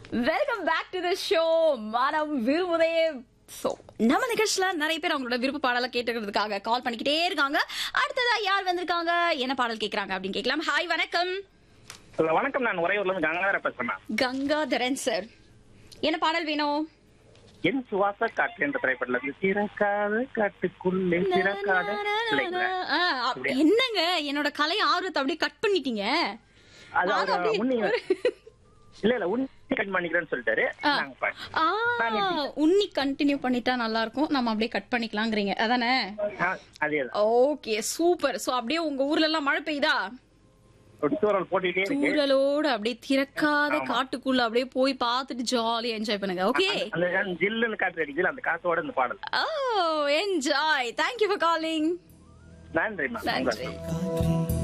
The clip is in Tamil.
Welcome back to the show மனம் விரும்புதே சோ நம்ம நிகழ்ச்சியில நிறைய பேர் அவங்களோட விருப்ப பாடலை கேட்டுக்கிறதுக்காக கால் பண்ணிக்கிட்டே இருக்காங்க அடுத்ததா யார் வந்திருக்காங்க என்ன பாடல் கேக்குறாங்க அப்படின்னு கேட்கலாம் ஹாய் வணக்கம் ஹலோ வணக்கம் நான் உறையூர்ல இருந்து கங்காதர பேசுறேன் கங்காதரன் சார் என்ன பாடல் வேணும் என் சுவாச காற்று என்ற திரைப்படத்துல இருந்து திறக்காத காட்டுக்குள்ளே திறக்காத இல்லைங்களா? ஆ, அப்- என்னங்க என்னோட கலை ஆர்வத்தை அப்படியே கட் பண்ணிட்டீங்க அது நானும் அவர் அப்படியே உன்னி இல்ல இல்ல உன்னி கட் பண்ணிக்கிறேன்னு சொல்லிட்டாரு ஆ. நாங்க பாட்டு. ஆ, உன்னி கண்டினியூ பண்ணிட்டா நல்லா இருக்கும் நம்ம அப்படியே கட் பண்ணிக்கலாங்கிறீங்க அதானே ஆ, அதேதான் ஓகே சூப்பர் சோ அப்படியே உங்க ஊர்ல எல்லாம் மழை பெய்யுதா ஒரு தூரல் போட்டுட்டே இருக்கு தூரலோட அப்படியே திறக்காத காட்டுக்குள்ள அப்படியே போய் பார்த்துட்டு ஜாலியா என்ஜாய் பண்ணுங்க ஓகே அந்த ஜில்லுன்னு காற்று அடிக்குது அந்த காத்தோட இந்த பாடல் oh enjoy thank you for calling நன்றிம்மா நன்றி காற்றே